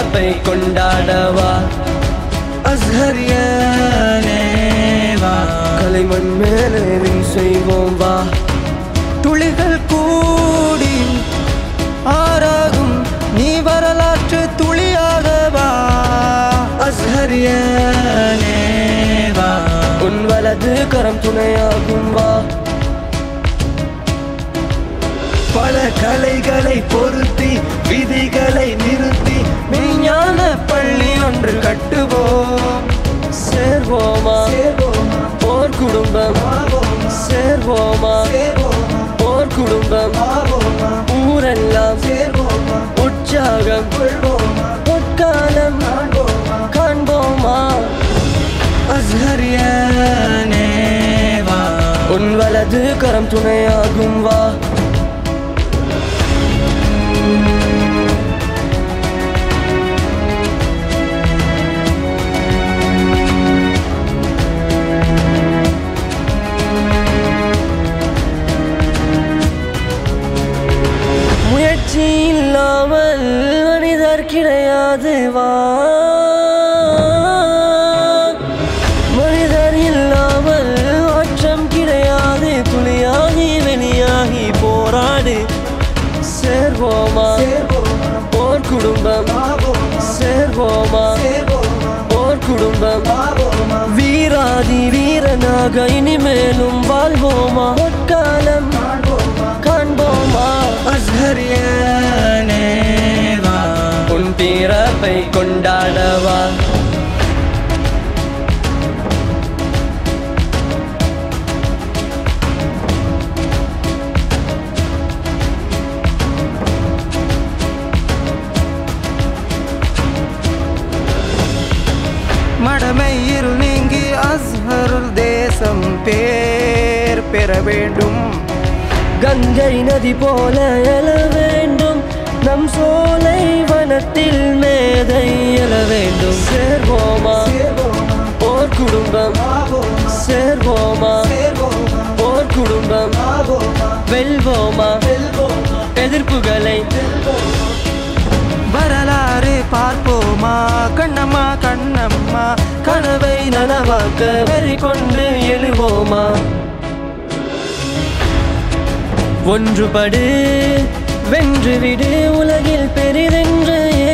பிறப்பை கொண்டாடவா அஸ்ஹரியனேவா களிமண் மேலே வின் செய்வோம் வா துளிகள் கூடி ஆறாகும் நீ வரலாற்று துளியாகவா அஸ்ஹரியனேவா உன் வலது கரம் துணையாகும் வா பல கலைகளை பொருத்தி விதிகளை நிறுத்தி விஞ்ஞான பள்ளி ஒன்று கட்டுவோம் சேர்வோமா போர் குடும்பம் சேர்வோமா போர் குடும்பம் ஊரெல்லாம் உற்சாகம் பொற்காலம் காண்போமா அஸ்ஹரியனேவா உன் வலது கரம் துணையாகும் வா முயற்சி இல்லாமல் மனிதர் கிடையாது வா மனிதர் இல்லாமல் மாற்றம் கிடையாது துளியாகி வெளியாகி போராடு சேர்வோமா போர் குடும்பம் சேர்வோமா போர் குடும்பம் வீராதி வீரனாக இனிமேலும் வாழ்வோமா பொற்காலம் காண்போமா அஸ்ஹரியனேவா உன் பிறப்பை கொண்டாடவா மடமை இருள் நீங்கி அஸ்ஹருல் தேசம் பேர் பெற வேண்டும் கங்கை நதி போல எழ வேண்டும் நம் சோலை வனத்தில் மேதை எழ வேண்டும் சேர்வோமா போர் குடும்பம் சேர்வோமா போர் குடும்பம் வெல்வோமா எதிர்ப்புகளை வரலாறு பார்ப்போமா கண்ணம்மா கண்ணம்மா கனவை நனவாக்க வெறி கொண்டு எழுவோமா ஒன்றுபடு வென்று விடு உலகில் பெரிதென்று